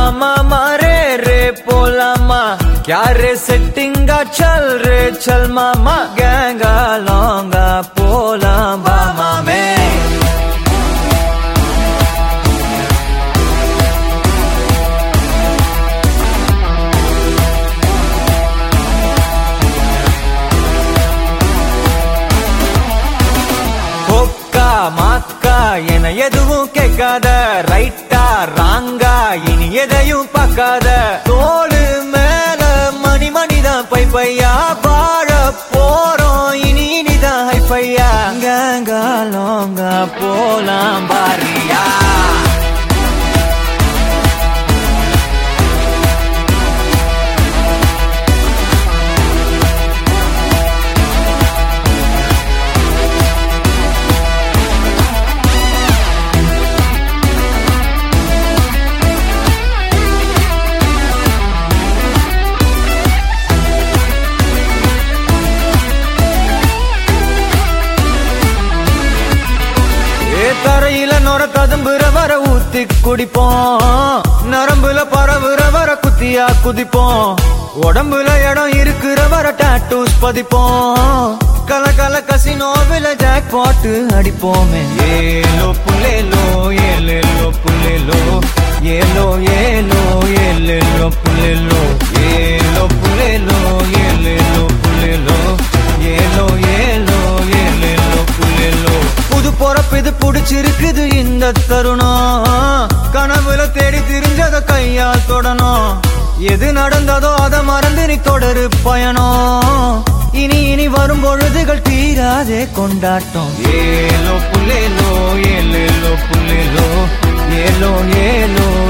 मामा मारे रे पोलामा क्या रे सेटिंगा चल रे चल मामा गैंगा लौंगा पोला बामा में கொக்கா மாக்கா என எதுவும் கேட்காத ரைட்டா ராங்கா இனி எதையும் பார்க்காத தோடு மேல மணி மணிதான் பை பையா வாழ போறோம் இனி இனிதான் ஹைஃபையா கேங்கா லோங்கா போலாம் பாரியா ஏ தரையில நொர ததும்புற வர ஊத்தி குடிப்போம் நரம்புல பரவுற வர குத்தியா குதிப்போம் உடம்புல இடம் இருக்கிற வர டாட்டூஸ் பதிப்போம் கல கல கசினோவில ஜாக் பாட்டு அடிப்போமே ஏலோ புலேலோ ஏலேலோ புலேலோ ஏலோ ஏலோ ஏலேலோ புலேலோ ஏலோ புலேலோ ஏலேலோ புலேலோ ஏலோ ஏலோ ஏலேலோ புலேலோ புது பொறப்பு இது புடிச்சிருக்குது இந்த தருணம் கனவுல தேடி திரிஞ்சத கையால் தொடணும் எது நடந்ததோ அத மறந்து நீ தொடரு பயணம் இனி இனி வரும் பொழுதுகள் தீராதே கொண்டாட்டம் ஏலோ புல்லேலோ ஏலேலோ புல்லேலோ ஏலோ ஏலோ